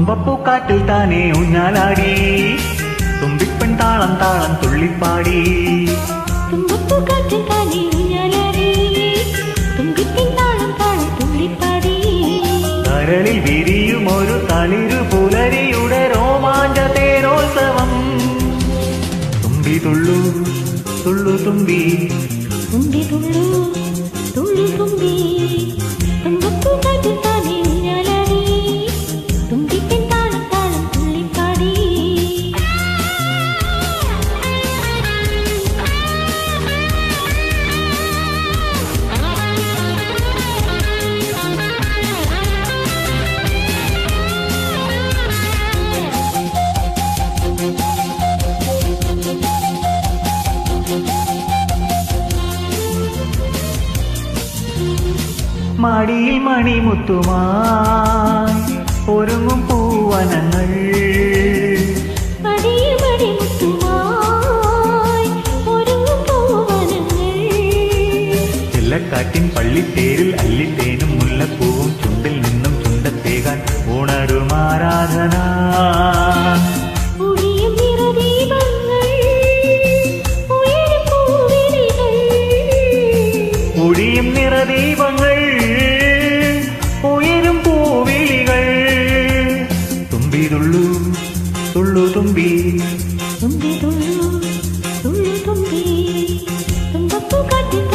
തുമ്പപ്പൂക്കാട്ടിൽ താനേ ഊഞ്ഞാലാടി തുമ്പിപ്പൻ താളം താളം തുള്ളിപ്പാടി തുമ്പപ്പൂക്കാറ്റിൽ താനേ ഊഞ്ഞാലാടി. തുമ്പിത്തിൻ താളം താളം തുള്ളിപ്പാടി. കരളിൽ വിരിയും ഒരു തളിരു പുലരിയുടെ രോമാഞ്ച തേരോത്സവം തുമ്പി തുള്ളു തുള്ളു തുമ്പി തുമ്പി തുള്ളൂ, തുള്ളി തുമ്പി. തുമ്പപ്പൂക്കാറ്റിൽ താനേ ഊഞ്ഞാലാടി. തുമ്പിത്തിൻ താളം താളം തുള്ളിപ്പാടി. മടിയിൽ മണിമുത്തുമായി ഒരുങ്ങും പൂവനങ്ങൾ മടിയിൽ മടിമുത്തുമായി ഒരുങ്ങും പൂവനങ്ങൾ. ചെല്ലക്കാറ്റിൻ പള്ളിത്തേരിൽ അല്ലിത്തേനും മുല്ലപ്പൂവും ചുണ്ടിൽ നിന്നും ചുണ്ടത്തേകാൻ ഉണരുമാരാധന ഒഴിയും നിറദീപങ്ങൾ, ഉയരും പൂവിളികൾ. ഒഴിയും നിറദീപങ്ങൾ ഉയരും പൂവിളികൾ തുമ്പി തുള്ളു തുള്ളു തുമ്പി തുമ്പി തുള്ളൂ, തുള്ളി തുമ്പി. തുമ്പപ്പൂക്കാറ്റിൽ